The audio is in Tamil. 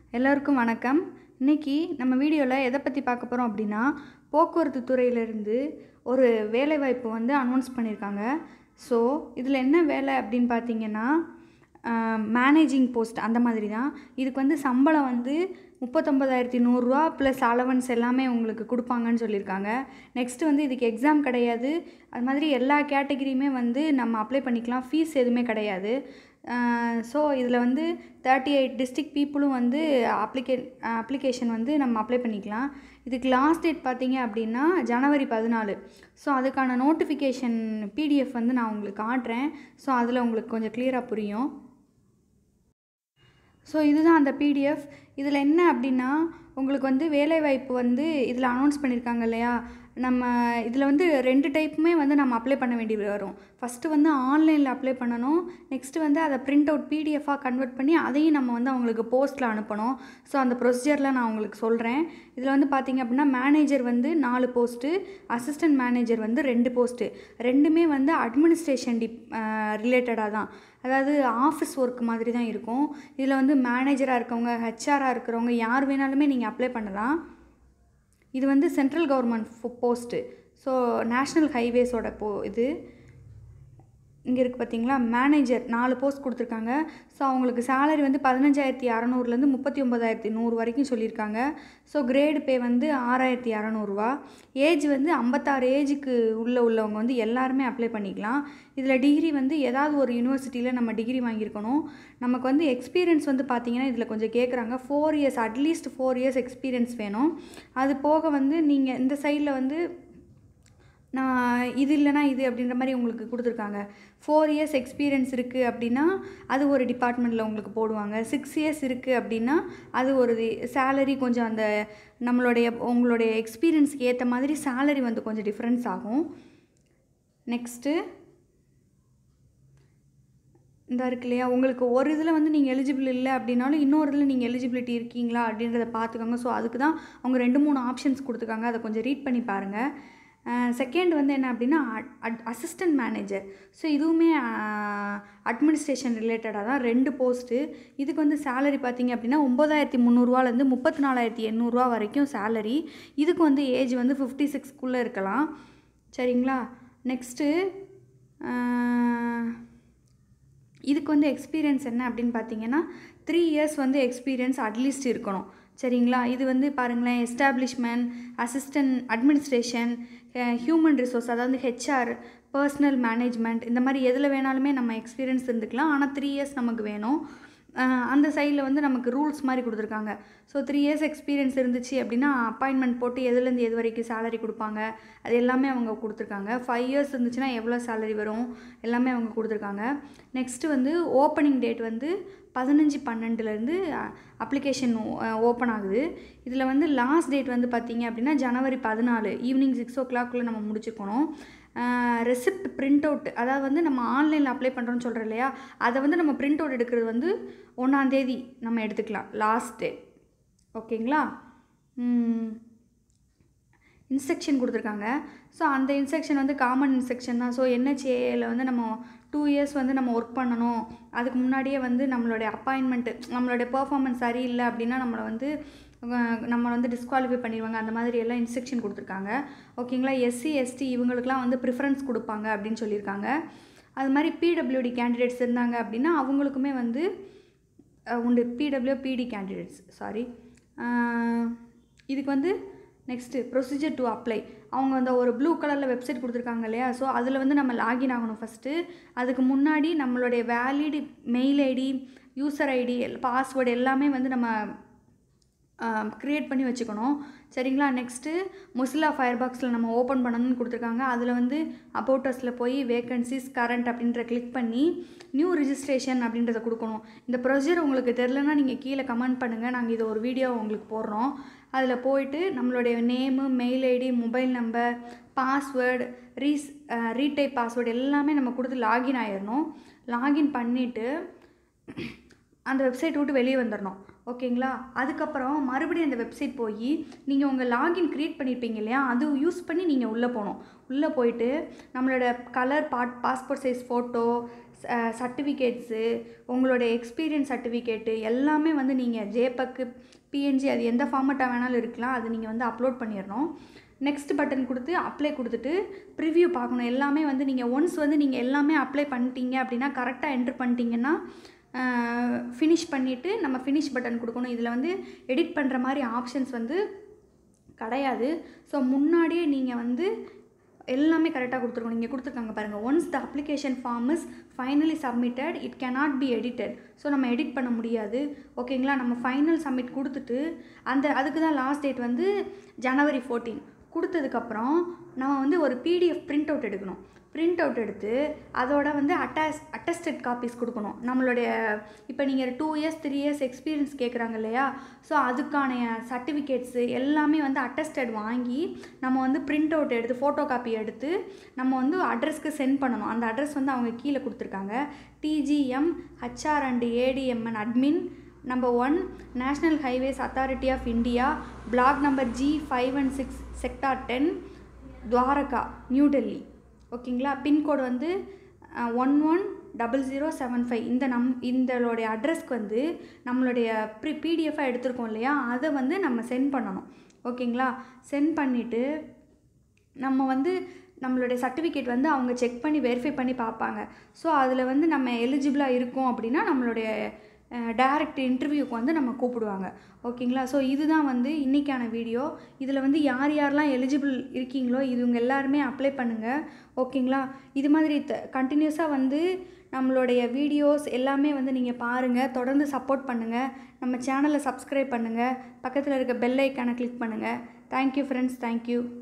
எல்லோருக்கும் வணக்கம் இன்னைக்கு நம்ம வீடியோவில் எதை பற்றி பார்க்க போகிறோம் அப்படின்னா போக்குவரத்து துறையிலேருந்து ஒரு வேலைவாய்ப்பு வந்து அனௌன்ஸ் பண்ணியிருக்காங்க ஸோ இதில் என்ன வேலை அப்படின்னு பார்த்தீங்கன்னா மேனேஜிங் போஸ்ட் அந்த மாதிரி தான் இதுக்கு வந்து சம்பளம் வந்து முப்பத்தொம்பதாயிரத்தி நூறுரூவா ப்ளஸ் அலவன்ஸ் எல்லாமே உங்களுக்கு கொடுப்பாங்கன்னு சொல்லியிருக்காங்க நெக்ஸ்ட் வந்து இதுக்கு எக்ஸாம் கிடையாது அது மாதிரி எல்லா கேட்டகிரியுமே வந்து நம்ம அப்ளை பண்ணிக்கலாம் ஃபீஸ் எதுவுமே கிடையாது ஸோ இதில் வந்து தேர்ட்டி எயிட் டிஸ்ட்ரிக்ட் பீப்புளும் வந்து அப்ளிகே அப்ளிகேஷன் வந்து நம்ம அப்ளை பண்ணிக்கலாம் இதுக்கு லாஸ்ட் டேட் பார்த்தீங்க அப்படின்னா ஜனவரி பதினாலு ஸோ அதுக்கான நோட்டிஃபிகேஷன் பிடிஎஃப் வந்து நான் உங்களுக்கு காட்டுறேன் ஸோ அதில் உங்களுக்கு கொஞ்சம் கிளியராக புரியும் ஸோ இதுதான் அந்த பிடிஎஃப் இதில் என்ன அப்படின்னா உங்களுக்கு வந்து வேலைவாய்ப்பு வந்து இதில் அனௌன்ஸ் பண்ணியிருக்காங்க இல்லையா நம்ம இதில் வந்து ரெண்டு டைப்புமே வந்து நம்ம அப்ளை பண்ண வேண்டி வரும் ஃபஸ்ட்டு வந்து ஆன்லைனில் அப்ளை பண்ணணும் நெக்ஸ்ட்டு வந்து அதை பிரிண்ட் அவுட் பிடிஎஃபாக கன்வெர்ட் பண்ணி அதையும் நம்ம வந்து அவங்களுக்கு போஸ்ட்டில் அனுப்பணும் ஸோ அந்த ப்ரொசீஜரில் நான் உங்களுக்கு சொல்கிறேன் இதில் வந்து பார்த்திங்க அப்படின்னா மேனேஜர் வந்து நாலு போஸ்ட்டு அசிஸ்டன்ட் மேனேஜர் வந்து ரெண்டு போஸ்ட்டு ரெண்டுமே வந்து அட்மினிஸ்ட்ரேஷன் டிப் ரிலேட்டடாக தான் அதாவது ஆஃபீஸ் ஒர்க் மாதிரி தான் இருக்கும் இதில் வந்து மேனேஜராக இருக்கவங்க ஹெச்ஆராக இருக்கிறவங்க யார் வேணாலுமே நீங்கள் அப்ளை பண்ணலாம் இது வந்து central government post so national ஹைவேஸோட போ இது இங்கே இருக்குது பார்த்தீங்களா மேனேஜர் நாலு போஸ்ட் கொடுத்துருக்காங்க ஸோ அவங்களுக்கு சேலரி வந்து பதினஞ்சாயிரத்தி அறநூறுலேருந்து முப்பத்தி ஒம்பதாயிரத்தி நூறு வரைக்கும் சொல்லியிருக்காங்க ஸோ கிரேடு பே வந்து ஆறாயிரத்தி அறநூறுவா ஏஜ் வந்து ஐம்பத்தாறு ஏஜுக்கு உள்ளே உள்ளவங்க வந்து எல்லாருமே அப்ளை பண்ணிக்கலாம் இதில் டிகிரி வந்து ஏதாவது ஒரு யூனிவர்சிட்டியில் நம்ம டிகிரி வாங்கியிருக்கணும் நமக்கு வந்து எக்ஸ்பீரியன்ஸ் வந்து பார்த்திங்கன்னா இதில் கொஞ்சம் கேட்குறாங்க four years at least four years experience வேணும் அது போக வந்து நீங்கள் இந்த சைடில் வந்து நான் இது இல்லைனா இது அப்படின்ற மாதிரி உங்களுக்கு கொடுத்துருக்காங்க ஃபோர் இயர்ஸ் எக்ஸ்பீரியன்ஸ் இருக்குது அப்படின்னா அது ஒரு டிபார்ட்மெண்ட்டில் உங்களுக்கு போடுவாங்க சிக்ஸ் இயர்ஸ் இருக்குது அப்படின்னா அது ஒரு சேலரி கொஞ்சம் அந்த நம்மளுடைய உங்களுடைய எக்ஸ்பீரியன்ஸ்க்கு ஏற்ற மாதிரி சேலரி வந்து கொஞ்சம் டிஃப்ரென்ஸ் ஆகும் நெக்ஸ்ட்டு இந்த இருக்கு இல்லையா உங்களுக்கு ஒரு இதில் வந்து நீங்கள் எலிஜிபிள் இல்லை அப்படின்னாலும் இன்னொரு இதில் நீங்கள் எலிஜிபிலிட்டி இருக்கீங்களா அப்படின்றத பார்த்துக்கோங்க ஸோ அதுக்கு தான் அவங்க ரெண்டு மூணு ஆப்ஷன்ஸ் கொடுத்துருக்காங்க அதை கொஞ்சம் ரீட் பண்ணி பாருங்கள் செகண்ட் வந்து என்ன அப்படின்னா அட் அசிஸ்டன்ட் மேனேஜர் ஸோ இதுவுமே அட்மினிஸ்ட்ரேஷன் ரிலேட்டடாக தான் ரெண்டு போஸ்ட்டு இதுக்கு வந்து சேலரி பார்த்திங்க அப்படின்னா ஒம்பதாயிரத்தி முந்நூறுவாலேருந்து முப்பத்தி நாலாயிரத்தி எண்ணூறுரூவா வரைக்கும் சேலரி இதுக்கு வந்து ஏஜ் வந்து ஃபிஃப்டி சிக்ஸ்க்குள்ளே இருக்கலாம் சரிங்களா நெக்ஸ்ட்டு இதுக்கு வந்து எக்ஸ்பீரியன்ஸ் என்ன அப்படின்னு பார்த்தீங்கன்னா த்ரீ இயர்ஸ் வந்து எக்ஸ்பீரியன்ஸ் அட்லீஸ்ட் இருக்கணும் சரிங்களா இது வந்து பாருங்களேன் establishment assistant administration human resource அதாவது ஹெச்ஆர் பர்சனல் மேனேஜ்மெண்ட் இந்த மாதிரி எதில் வேணாலுமே நம்ம எக்ஸ்பீரியன்ஸ் இருந்துக்கலாம் ஆனால் த்ரீ இயர்ஸ் நமக்கு வேணும் அந்த சைடில் வந்து நமக்கு ரூல்ஸ் மாதிரி கொடுத்துருக்காங்க ஸோ த்ரீ இயர்ஸ் எக்ஸ்பீரியன்ஸ் இருந்துச்சு அப்படின்னா அப்பாயின்மெண்ட் போட்டு எதுலேருந்து எது வரைக்கும் சேலரி கொடுப்பாங்க அது எல்லாமே அவங்க கொடுத்துருக்காங்க ஃபைவ் இயர்ஸ் இருந்துச்சுன்னா எவ்வளோ சேலரி வரும் எல்லாமே அவங்க கொடுத்துருக்காங்க நெக்ஸ்ட்டு வந்து ஓப்பனிங் டேட் வந்து பதினஞ்சு பன்னெண்டுலேருந்து அப்ளிகேஷன் ஓப்பன் ஆகுது இதில் வந்து லாஸ்ட் டேட் வந்து பார்த்திங்க அப்படின்னா ஜனவரி பதினாலு ஈவினிங் சிக்ஸ் ஓ கிளாக்குள்ளே நம்ம முடிச்சுக்கணும் ரெசிப்ட் பிரிண்ட் அவுட் அதாவது வந்து நம்ம ஆன்லைனில் அப்ளை பண்ணுறோன்னு சொல்கிறோம் இல்லையா அதை வந்து நம்ம பிரிண்ட் அவுட் எடுக்கிறது வந்து ஒன்றாந்தேதி நம்ம எடுத்துக்கலாம் லாஸ்ட் டே ஓகேங்களா இன்ஸ்ட்ரக்ஷன் கொடுத்துருக்காங்க ஸோ அந்த இன்ஸ்ட்ரக்ஷன் வந்து காமன் இன்ஸ்ட்ரக்ஷன் தான் ஸோ என்ஹெச்ஏயில் வந்து நம்ம டூ இயர்ஸ் வந்து நம்ம ஒர்க் பண்ணணும் அதுக்கு முன்னாடியே வந்து நம்மளுடைய அப்பாயின்மெண்ட்டு நம்மளுடைய பர்ஃபார்மன்ஸ் சரியில்லை அப்படின்னா நம்மளை வந்து நம்ம வந்து டிஸ்குவாலிஃபை பண்ணிடுவாங்க அந்த மாதிரி எல்லாம் இன்ஸ்ட்ரக்ஷன் கொடுத்துருக்காங்க ஓகேங்களா எஸ்சி எஸ்டி இவங்களுக்குலாம் வந்து ப்ரிஃபரன்ஸ் கொடுப்பாங்க அப்படின்னு சொல்லியிருக்காங்க அது மாதிரி பிடபிள்யூடி கேண்டிடேட்ஸ் இருந்தாங்க அப்படின்னா அவங்களுக்குமே வந்து உண்டு பிடபிள்யூ பிடி கேண்டிடேட்ஸ் சாரி இதுக்கு வந்து நெக்ஸ்ட்டு ப்ரொசீஜர் டு அப்ளை அவங்க அந்த ஒரு ப்ளூ கலரில் வெப்சைட் கொடுத்துருக்காங்க இல்லையா ஸோ அதில் வந்து நம்ம லாகின் ஆகணும் ஃபஸ்ட்டு அதுக்கு முன்னாடி நம்மளுடைய valid mail ID user ID password எல்லாமே வந்து நம்ம க்ரியேட் பண்ணி வச்சுக்கணும் சரிங்களா நெக்ஸ்ட்டு மொசிலா ஃபயர் பாக்ஸில் நம்ம ஓப்பன் பண்ணணும்னு கொடுத்துருக்காங்க அதில் வந்து அபோட்டஸில் போய் வேக்கன்சிஸ் கரண்ட் அப்படின்ற கிளிக் பண்ணி நியூ ரிஜிஸ்ட்ரேஷன் அப்படின்றத கொடுக்கணும் இந்த ப்ரொசீஜர் உங்களுக்கு தெரிலனா நீங்கள் கீழே கமெண்ட் பண்ணுங்கள் நாங்கள் இதை ஒரு வீடியோ உங்களுக்கு போடுறோம் அதில் போயிட்டு நம்மளுடைய name mail ID mobile number password ரீஸ் ரீடைப் பாஸ்வேர்டு எல்லாமே நம்ம கொடுத்து லாகின் ஆயிடணும் லாகின் பண்ணிவிட்டு அந்த வெப்சைட் விட்டு வெளியே வந்துடணும் ஓகேங்களா அதுக்கப்புறம் மறுபடியும் அந்த வெப்சைட் போய் நீங்கள் உங்கள் லாகின் க்ரியேட் பண்ணியிருப்பீங்க இல்லையா அது யூஸ் பண்ணி நீங்கள் உள்ளே போகணும் உள்ளே போயிட்டு நம்மளோட கலர் பாட் பாஸ்போர்ட் சைஸ் ஃபோட்டோ சர்டிஃபிகேட்ஸு உங்களுடைய எக்ஸ்பீரியன்ஸ் சர்டிஃபிகேட்டு எல்லாமே வந்து நீங்கள் ஜேபக்கு பிஎன்ஜி அது எந்த ஃபார்மட்டாக வேணாலும் இருக்கலாம் அது நீங்கள் வந்து அப்லோட் பண்ணிடணும் நெக்ஸ்ட் பட்டன் கொடுத்து அப்ளை கொடுத்துட்டு ப்ரிவ்யூ பார்க்கணும் எல்லாமே வந்து நீங்கள் ஒன்ஸ் வந்து நீங்கள் எல்லாமே அப்ளை பண்ணிட்டீங்க அப்படின்னா கரெக்டாக என்ட்ரு பண்ணிட்டீங்கன்னா ஃபினிஷ் பண்ணிவிட்டு நம்ம ஃபினிஷ் பட்டன் கொடுக்கணும் இதில் வந்து எடிட் பண்ணுற மாதிரி ஆப்ஷன்ஸ் வந்து கிடையாது ஸோ முன்னாடியே நீங்கள் வந்து எல்லாமே கரெக்டாக கொடுத்துருக்கணும் நீங்கள் கொடுத்துருக்காங்க பாருங்கள் once the application form is finally submitted it cannot be edited so நம்ம எடிட் பண்ண முடியாது ஓகேங்களா நம்ம ஃபைனல் சப்மிட் கொடுத்துட்டு அந்த அதுக்கு தான் லாஸ்ட் டேட் வந்து ஜனவரி ஃபோர்டீன் கொடுத்ததுக்கப்புறம் நம்ம வந்து ஒரு பிடிஎஃப் பிரிண்ட் அவுட் எடுக்கணும் பிரிண்ட் அவுட் எடுத்து அதோட வந்து அட்டாச் அட்டஸ்டட் காப்பீஸ் கொடுக்கணும் நம்மளுடைய இப்போ நீங்கள் two years three years experience கேட்குறாங்க இல்லையா ஸோ அதுக்கான சர்டிஃபிகேட்ஸு எல்லாமே வந்து அட்டஸ்டட் வாங்கி நம்ம வந்து பிரிண்ட் அவுட் எடுத்து ஃபோட்டோ காப்பி எடுத்து நம்ம வந்து அட்ரஸ்க்கு சென்ட் பண்ணணும் அந்த அட்ரஸ் வந்து அவங்க கீழே கொடுத்துருக்காங்க DGM HR and ADMN admin number one National Highways Authority of India block number G five one six sector ten Dwarka New Delhi ஓகேங்களா பின்கோடு வந்து one one double zero seven five இந்த நம் இந்தளோடைய அட்ரஸ்க்கு வந்து நம்மளுடைய ப்ரி பிடிஎஃபாக எடுத்திருக்கோம் இல்லையா அதை வந்து நம்ம சென்ட் பண்ணணும் ஓகேங்களா சென்ட் பண்ணிவிட்டு நம்ம வந்து நம்மளுடைய சர்டிஃபிகேட் வந்து அவங்க செக் பண்ணி வெரிஃபை பண்ணி பார்ப்பாங்க ஸோ அதில் வந்து நம்ம எலிஜிபிளாக இருக்கோம் அப்படின்னா நம்மளுடைய டைரக்ட் இன்டர்வியூக்கு வந்து நம்ம கூப்பிடுவாங்க ஓகேங்களா ஸோ இதுதான் வந்து இன்றைக்கான வீடியோ இதில் வந்து யார் யாரெல்லாம் எலிஜிபிள் இருக்கீங்களோ இவங்க எல்லாருமே அப்ளை பண்ணுங்கள் ஓகேங்களா இது மாதிரி த கண்டினியூஸாக வந்து நம்மளுடைய வீடியோஸ் எல்லாமே வந்து நீங்கள் பாருங்கள் தொடர்ந்து சப்போர்ட் பண்ணுங்கள் நம்ம சேனலை சப்ஸ்கிரைப் பண்ணுங்கள் பக்கத்தில் இருக்க பெல் ஐக்கானை கிளிக் பண்ணுங்கள் தேங்க்யூ ஃப்ரெண்ட்ஸ் தேங்க்யூ